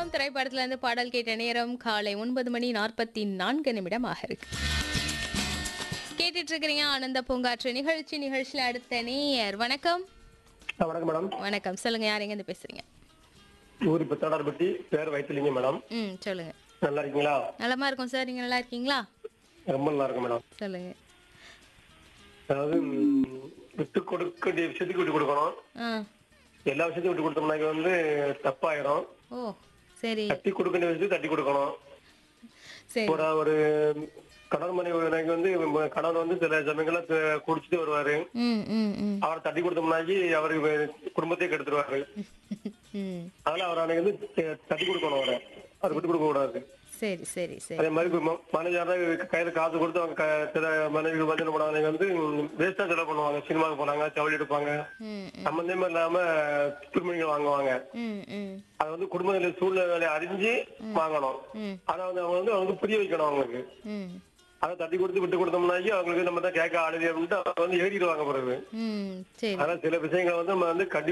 கொண்டாட்டம் திரைப்படத்துல இருந்து பாடல் கேட்ட நேரம் காலை ஒன்பது மணி நாற்பத்தி நான்கு நிமிடம் ஆக இருக்கு கேட்டுட்டு இருக்கிறீங்க ஆனந்த பூங்காற்று நிகழ்ச்சி நிகழ்ச்சியில அடுத்த நேயர் வணக்கம் ஆ, வணக்கம் மேடம் வணக்கம் சொல்லுங்க யார் எங்க இருந்து பேசுறீங்க ஊர் இப்போ தடார்பட்டி பேர் வைத்திலிங்க மேடம் ம் சொல்லுங்க நல்லா இருக்கீங்களா நலமா இருக்கும் சார் நீங்க நல்லா இருக்கீங்களா ரொம்ப நல்லா இருக்கும் மேடம் சொல்லுங்க அதாவது ம், விட்டு கொடுக்க வேண்டிய விஷயத்துக்கு விட்டு கொடுக்கணும் ஆ எல்லா விஷயத்தையும் விட்டு கொடுத்தோம்னாக்க வந்து தப்பாயிரும் ஓ சரி தட்டி கொடுக்க வேண்டிய விஷயத்துக்கு தட்டி கொடுக்கணும் சரி ஒரு ஒரு கணவன் மனைவி வந்து ம- கணவன் வந்து சில சமயங்கள்ல கு- குடிச்சிட்டு வருவாரு ம் ம் ம் அவரை தட்டி கொடுத்தோம்னாக்கி அவரு குடும்பத்தையே கெடுத்துருவாரு ம் அதனால அவர் அன்னைக்கு வந்து த- தட்டி கொடுக்கணும் அவரை அவர் விட்டு கொடுக்க கூடாது சரி சரி சரி அதே மாதிரி இப்ப ம- மனைவியாரா கையில காசு கொடுத்து அவங்க க- சில மனைவிகள் வந்து என்ன பண்ணுவாங்க வந்து வேஸ்டா செலவு பண்ணுவாங்க சினிமாவுக்கு போனாங்க ஜவுளி எடுப்பாங்க ம் சம்பந்தமே இல்லாம துணிமணிகள் வாங்குவாங்க ம் ம் அது வந்து குடும்ப நிலை சூழ்நிலை அறிஞ்சு வாங்கணும் ம் அதை வந்து அவங்க வந்து அவங்க புரிய வைக்கணும் அவங்களுக்கு ம் அதை தட்டி கொடுத்து விட்டு கொடுத்தோம்னாக்கி அவங்களுக்கு நம்ம தான் கேட்க ஆளுது அப்படின்ட்டு அவங்க வந்து ஏறிடுவாங்க பிறகு ம் சரி அதனால சில விஷயங்களை வந்து நம்ம வந்து கண்டி